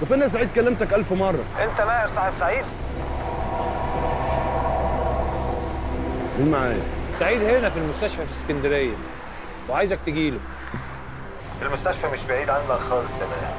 ده فين يا سعيد كلمتك ألف مرة انت ماهر صاحب سعيد مين معايا؟ سعيد هنا في المستشفى في اسكندريه وعايزك تجيله المستشفى مش بعيد عنك خالص يا ماهر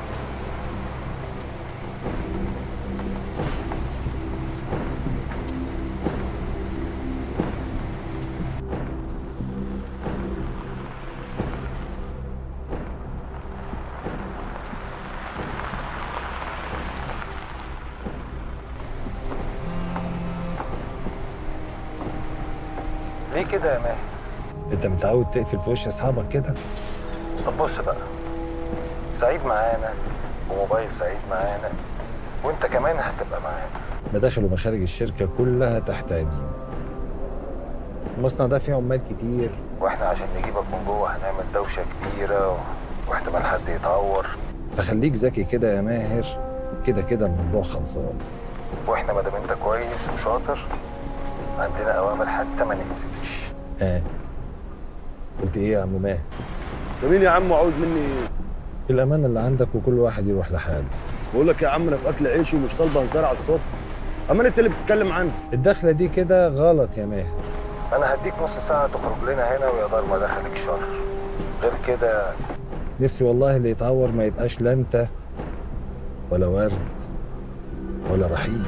ليه كده يا ماهر؟ انت متعود تقفل في وش اصحابك كده طب بص بقى سعيد معانا وموبايل سعيد معانا وانت كمان هتبقى معانا مداخل ومخارج الشركه كلها تحت عينينا المصنع ده فيه عمال كتير واحنا عشان نجيبك من جوه هنعمل دوشه كبيره و... واحتمال حد يتعور فخليك ذكي كده يا ماهر كده كده الموضوع خلصان واحنا ما دام انت كويس وشاطر عندنا اوامر حتى ما ننزلش ها قلت ايه يا عم ماهر ده مين يا عم وعاوز مني ايه؟ الامانه اللي عندك وكل واحد يروح لحاله بقول لك يا عم انا في أكل عيشي ومش طالبة هزار على الصبح أما أنت اللي بتتكلم عنها الدخله دي كده غلط يا ماهر انا هديك نص ساعه تخرج لنا هنا ويا دار ما دخلك شر غير كده نفسي والله اللي يتعور ما يبقاش لا انت ولا ورد ولا رحيم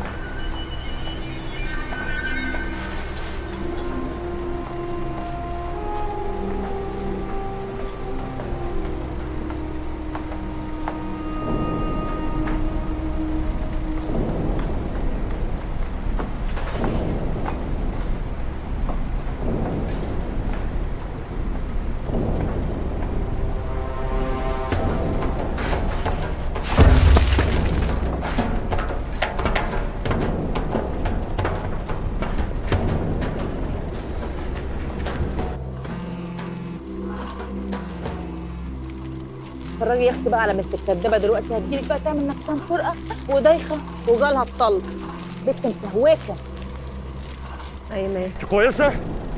اتفرجي يا اختي بقى على بنت الكدابه دلوقتي هتجيلك بقى تعمل نفسها مسرقه ودايخه وجالها الطلق بنت مسهوكه اي ماهر أنت كويسة؟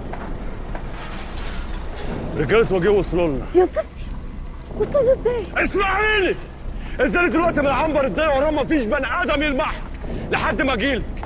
رجالة وجيه وصلوا لنا يا ستي وصلوا ازاي؟ اسمعيني انزلي دلوقتي من عنبر الضيق وراه مفيش بني آدم يلمحك لحد ما أجيلك